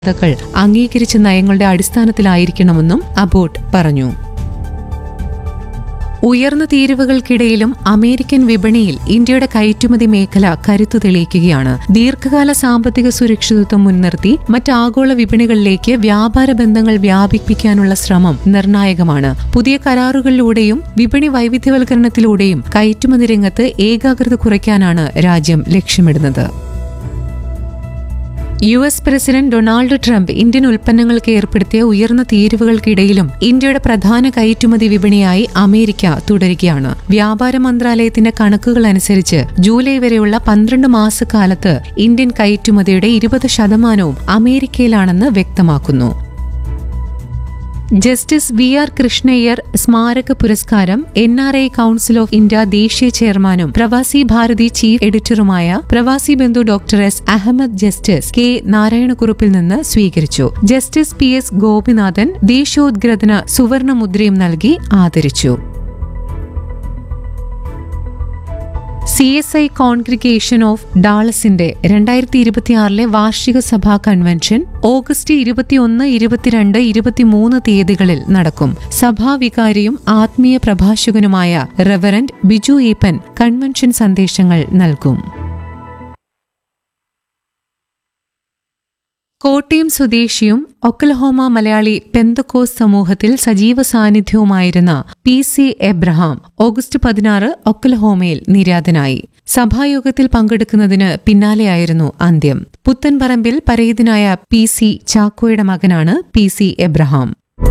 കൾ അംഗീകരിച്ച നയങ്ങളുടെ അടിസ്ഥാനത്തിലായിരിക്കണമെന്നും അബോട്ട് പറഞ്ഞു ഉയർന്ന തീരുവകൾക്കിടയിലും അമേരിക്കൻ വിപണിയിൽ ഇന്ത്യയുടെ കയറ്റുമതി മേഖല കരുത്തു തെളിയിക്കുകയാണ് ദീർഘകാല സാമ്പത്തിക സുരക്ഷിതത്വം മുൻനിർത്തി മറ്റ് ആഗോള വിപണികളിലേക്ക് വ്യാപാര ബന്ധങ്ങൾ വ്യാപിപ്പിക്കാനുള്ള ശ്രമം നിർണായകമാണ് പുതിയ കരാറുകളിലൂടെയും വിപണി വൈവിധ്യവൽക്കരണത്തിലൂടെയും കയറ്റുമതി രംഗത്ത് ഏകാഗ്രത കുറയ്ക്കാനാണ് രാജ്യം ലക്ഷ്യമിടുന്നത് U S president Donald Trump Indian ഉൽപ്പന്നങ്ങൾക്ക് ഏർപ്പെടുത്തിയ ഉയർന്ന തീരുവകൾക്കിടയിലും ഇന്ത്യയുടെ പ്രധാന കയറ്റുമതി വിപണിയായി അമേരിക്ക തുടരുകയാണ് വ്യാപാര മന്ത്രാലയത്തിന്റെ കണക്കുകൾ അനുസരിച്ച് ജൂലൈ വരെയുള്ള പന്ത്രണ്ട് മാസക്കാലത്ത് ഇന്ത്യൻ കയറ്റുമതിയുടെ ഇരുപത് ശതമാനവും അമേരിക്കയിലാണെന്ന് വ്യക്തമാക്കുന്നു ജസ്റ്റിസ് വി ആർ കൃഷ്ണയ്യർ സ്മാരക പുരസ്കാരം N R I council of India ദേശീയ ചെയർമാനും പ്രവാസി ഭാരതി ചീഫ് എഡിറ്ററുമായ Pravasi Bandhu doctor S Ahmed justice K നാരായണക്കുറുപ്പിൽ നിന്ന് സ്വീകരിച്ചു ജസ്റ്റിസ് പി എസ് ഗോപിനാഥൻ ദേശീയോദ്ഗ്രഥന സുവർണ മുദ്രയും നൽകി ആദരിച്ചു C S I congregation of ഡാളസിന്റെ രണ്ടായിരത്തി ഇരുപത്തിയാറിലെ വാർഷിക സഭാ കൺവെൻഷൻ ഓഗസ്റ്റ് ഇരുപത്തിയൊന്ന് ഇരുപത്തിരണ്ട് ഇരുപത്തിമൂന്ന് തീയതികളിൽ നടക്കും സഭാവികാരിയും ആത്മീയ പ്രഭാഷകനുമായ റെവറന്റ് ബിജു ഈപ്പൻ കൺവെൻഷൻ സന്ദേശങ്ങൾ നൽകും കോട്ടയം സ്വദേശിയും ഒക്കലഹോമ മലയാളി പെന്തക്കോസ് സമൂഹത്തിൽ സജീവ സാന്നിധ്യവുമായിരുന്ന പി സി എബ്രഹാം ഓഗസ്റ്റ് പതിനാറ് ഒക്കലഹോമയിൽ നിര്യാതനായി സഭായോഗത്തിൽ പങ്കെടുക്കുന്നതിന് പിന്നാലെയായിരുന്നു അന്ത്യം പുത്തൻപറമ്പിൽ പരേതനായ പി സി ചാക്കോയുടെ മകനാണ് പി സി എബ്രഹാം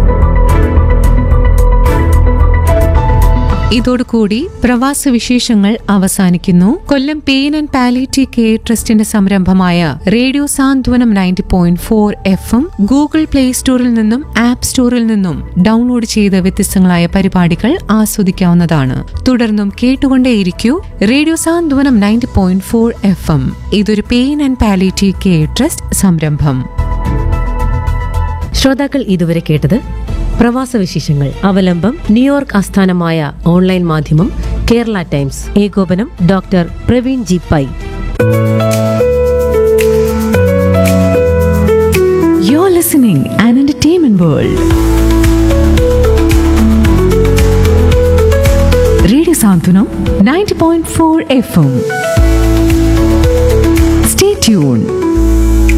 ഇതോടുകൂടി പ്രവാസ വിശേഷങ്ങൾ അവസാനിക്കുന്നു Kollam pain and palliative care ട്രസ്റ്റിന്റെ സംരംഭമായ radio Santhwanam ninety point four F M Google play സ്റ്റോറിൽ നിന്നും ആപ്പ് സ്റ്റോറിൽ നിന്നും ഡൗൺലോഡ് ചെയ്ത് വ്യത്യസ്തങ്ങളായ പരിപാടികൾ ആസ്വദിക്കാവുന്നതാണ് തുടർന്നും കേട്ടുകൊണ്ടേയിരിക്കൂ radio Santhwanam ninety point four F M ഇതൊരു pain and palliative care trust സംരംഭം ശ്രോതാക്കൾ ഇതുവരെ കേട്ടത് പ്രവാസ വിശേഷങ്ങൾ അവലംബം ന്യൂയോർക്ക് ആസ്ഥാനമായ ഓൺലൈൻ മാധ്യമം കേരള ടൈംസ് ഏകോപനം doctor Praveen G Pai You're listening an entertainment world. Radio Santunam 90.4 FM. Stay tuned.